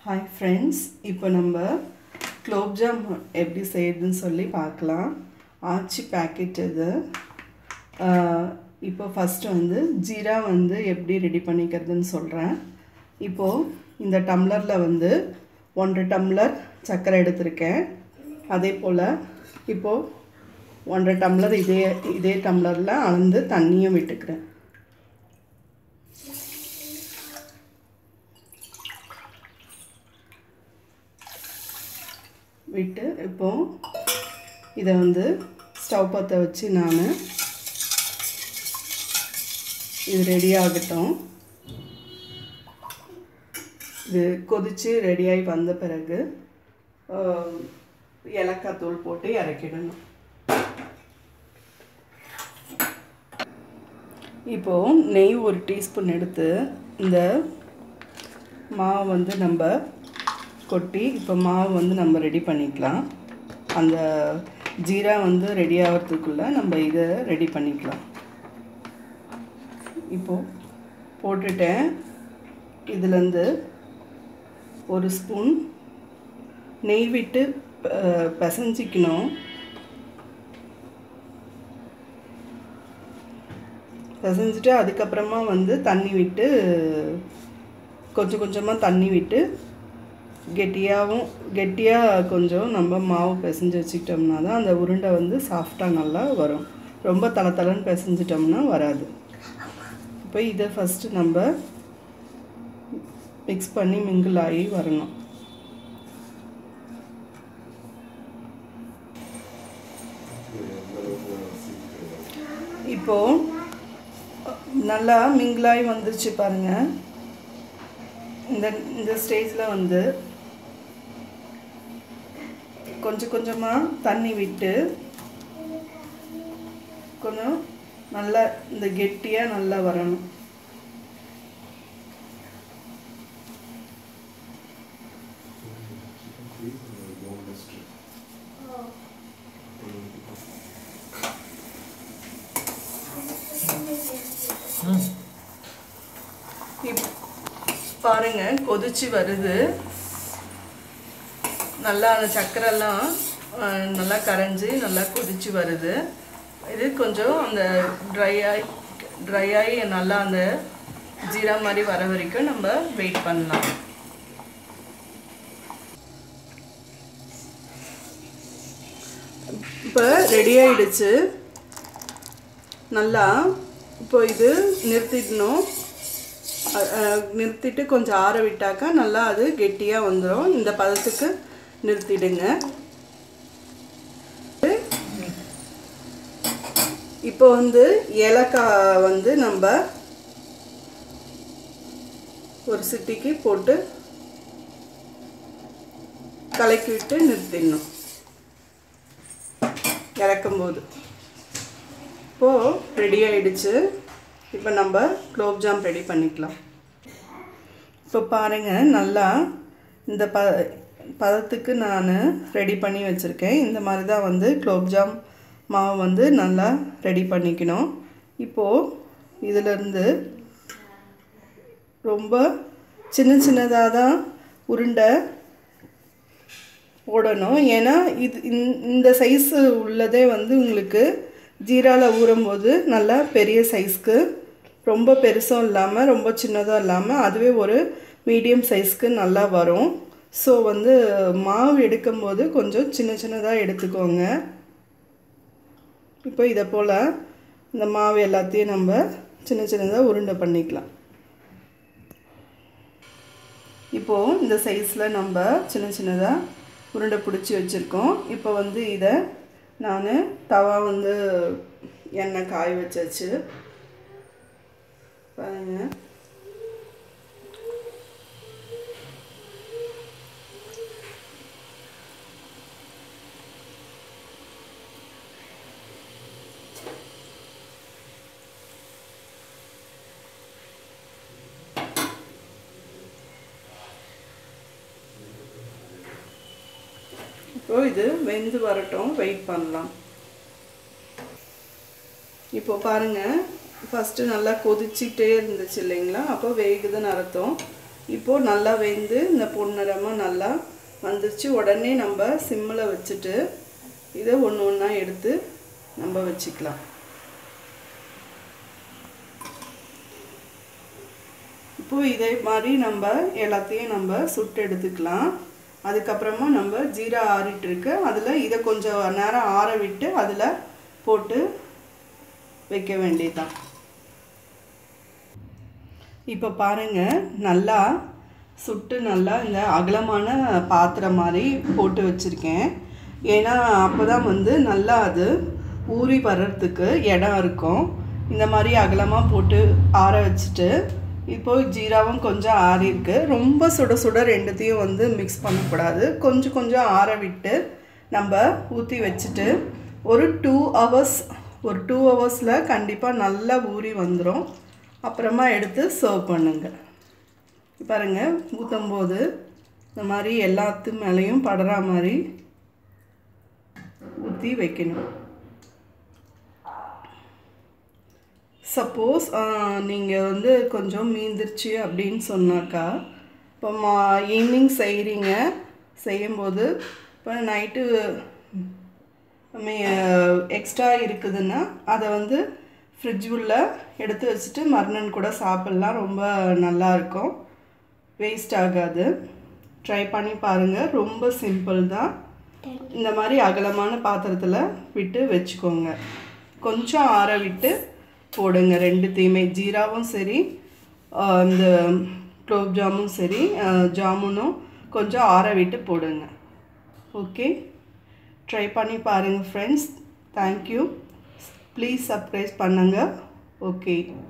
hi friends இப்போ நம்ம குலோப்ஜாம் எப்படி செய்யுதுன்னு சொல்லி பார்க்கலாம் ஆச்சி பேக்கெட் இது ஆஹ் இப்போ ஃபஸ்ட்டு வந்து ஜீரா வந்து எப்படி ரெடி பண்ணிக்கிறதுன்னு சொல்கிறேன் இப்போது இந்த டம்ளரில் வந்து ஒன்றரை டம்ளர் சர்க்கரை எடுத்திருக்கேன் அதே போல் இப்போது ஒன்றரை டம்ளர் இதே இதே டம்ளரில் அளந்து தண்ணியும் விட்டுக்கிறேன் விட்டு இப்போ இதை வந்து ஸ்டவ் பற்ற வச்சு நான் இது ரெடி ஆகட்டும் இது கொதித்து ரெடியாகி வந்த பிறகு ஆஹ், ஏலக்காய் தூள் போட்டு இறக்கிடணும் இப்போது நெய் ஒரு டீஸ்பூன் எடுத்து இந்த மாவு வந்து நம்ம கொட்டி இப்போ மாவு வந்து நம்ம ரெடி பண்ணிக்கலாம் அந்த ஜீரா வந்து ரெடி ஆகிறதுக்குள்ளே நம்ம இதை ரெடி பண்ணிக்கலாம் இப்போது போட்டுட்டேன் இதுலேருந்து ஒரு ஸ்பூன் நெய் விட்டு ப- பிசைஞ்சிக்கணும் பிசைஞ்சிட்டு அதுக்கப்புறமா வந்து தண்ணி விட்டு கொஞ்சம் கொஞ்சமாக தண்ணி விட்டு கெட்டியாகவும் கெட்டியாக கொஞ்சம் நம்ம மாவு பிசைஞ்சு வச்சுக்கிட்டோம்னா தான் அந்த உருண்டை வந்து சாஃப்டாக நல்லா வரும் ரொம்ப தலை தலைன்னு பிசைஞ்சிட்டோம்னா வராது இப்போ இதை ஃபஸ்ட்டு நம்ம மிக்ஸ் பண்ணி மிங்கிள் ஆகி வரணும் இப்போது நல்லா மிங்கிளாகி வந்துருச்சு பாருங்கள் இந்த இந்த ஸ்டேஜில் வந்து கொஞ்சம் கொஞ்சமாக தண்ணி விட்டு கொஞ்சம் நல்லா இந்த கெட்டியாக நல்லா வரணும் இப் பாருங்க கொதிச்சு வருது நல்லா அந்த சக்கரெல்லாம் அஹ், நல்லா கரைஞ்சி நல்லா கொதிச்சு வருது இது கொஞ்சம் அந்த ட்ரை ஆகி ட்ரை ஆகி நல்லா அந்த ஜீரா மாதிரி வர வரைக்கும் நம்ம வெயிட் பண்ணலாம் இப்போ ரெடி ஆயிடுச்சு நல்லா இப்போ இது நிறுத்திடணும் அ- அ, நிறுத்திட்டு கொஞ்சம் ஆற விட்டாக்கா நல்லா அது கெட்டியாக வந்துடும் இந்த பதத்துக்கு நிறுத்திடுங்க இப்போ வந்து ஏலக்காய் வந்து நம்ம ஒரு சிட்டிக்கு போட்டு கலக்கி விட்டு நிறுத்திடணும் இறக்கும்போது இப்போது ரெடி ஆயிடுச்சு இப்போ நம்ம குலோப்ஜாம் ரெடி பண்ணிக்கலாம் இப்போ பாருங்கள் நல்லா இந்த ப பதத்துக்கு நான் ரெடி பண்ணி வச்சுருக்கேன் இந்த மாதிரி தான் வந்து குலோப்ஜாம் மாவு வந்து நல்லா ரெடி பண்ணிக்கணும் இப்போது இதிலேருந்து ரொம்ப சின்ன சின்னதாக தான் உருண்டை போடணும் ஏன்னா இது இந்த- இந்த சைஸு உள்ளதே வந்து உங்களுக்கு ஜீராவில் ஊறும்போது நல்லா பெரிய சைஸ்க்கு ரொம்ப பெருசும் இல்லாமல் ரொம்ப சின்னதும் இல்லாமல் அதுவே ஒரு மீடியம் சைஸ்க்கு நல்லா வரும் ஸோ வந்து மாவு எடுக்கும்போது கொஞ்சம் சின்ன சின்னதாக எடுத்துக்கோங்க இப்போ இதை போல் இந்த மாவு எல்லாத்தையும் நம்ம சின்ன சின்னதாக உருண்டை பண்ணிக்கலாம் இப்போது இந்த சைஸில் நம்ம சின்ன சின்னதாக உருண்டை பிடிச்சி வச்சுருக்கோம் இப்போ வந்து இதை நான் தவா வந்து எண்ணெய் காய வச்சாச்சு பாருங்க இப்போ இது வெந்து வரட்டும் வெயிட் பண்ணலாம் இப்போ பாருங்க ஃபஸ்ட்டு நல்லா கொதிச்சிட்டே இருந்துச்சு இல்லைங்களா அப்போ வேகுதுன்னு அர்த்தம் இப்போது நல்லா வெந்து இந்த பொன்னிறமாக நல்லா வந்துருச்சு உடனே நம்ம சிம்மில் வச்சுட்டு இதை ஒன்று ஒன்றா எடுத்து நம்ம வச்சுக்கலாம் இப்போது இதே மாதிரி நம்ம எல்லாத்தையும் நம்ம சுட்டு எடுத்துக்கலாம் அதுக்கப்புறமா நம்ம ஜீரா ஆறிட்டு இருக்கு அதில் இதை கொஞ்சம் நேரம் ஆற விட்டு அதில் போட்டு வைக்க வேண்டியதுதான் இப்போ பாருங்கள் நல்லா சுட்டு நல்லா இந்த அகலமான பாத்திரம் மாதிரி போட்டு வச்சுருக்கேன் ஏன்னா அப்போ தான் வந்து நல்லா அது ஊறி வர்றதுக்கு இடம் இருக்கும் இந்த மாதிரி அகலமாக போட்டு ஆற வச்சுட்டு இப்போ ஜீராவும் கொஞ்சம் ஆறி இருக்கு ரொம்ப சுட சுட ரெண்டுத்தையும் வந்து மிக்ஸ் பண்ணக்கூடாது கொஞ்சம் கொஞ்சம் ஆற விட்டு நம்ம ஊற்றி வச்சுட்டு ஒரு டூ ஹவர்ஸ் ஒரு டூ ஹவர்ஸில் கண்டிப்பாக நல்லா ஊறி வந்துடும் அப்புறமா எடுத்து சர்வ் பண்ணுங்க பாருங்க ஊற்றும் போது இந்த மாதிரி எல்லாத்து மேலேயும் படுற மாதிரி ஊற்றி வைக்கணும் சப்போஸ் நீங்கள் வந்து கொஞ்சம் மீந்துருச்சு அப்படின்னு சொன்னாக்கா இப்போ மா ஈவினிங் செய்கிறீங்க செய்யும்போது இப்போ நைட்டு எக்ஸ்ட்ரா இருக்குதுன்னா அதை வந்து ஃப்ரிட்ஜ் உள்ள எடுத்து வச்சுட்டு மறுநாள் கூட சாப்பிட்லாம் ரொம்ப நல்லாயிருக்கும் வேஸ்ட் ஆகாது ட்ரை பண்ணி பாருங்கள் ரொம்ப சிம்பிள் தான் இந்த மாதிரி அகலமான பாத்திரத்தில் விட்டு வச்சுக்கோங்க கொஞ்சம் ஆற விட்டு போடுங்க ரெண்டுத்தையுமே ஜீராவும் சரி இந்த குலோப் ஜாமும் சரி ஜாமுனும் கொஞ்சம் ஆற விட்டு போடுங்க ஓகே ட்ரை பண்ணி பாருங்கள் ஃப்ரெண்ட்ஸ் தேங்க்யூ ப்ளீஸ் சப்ஸ்கிரைப் பண்ணுங்கள் ஓகே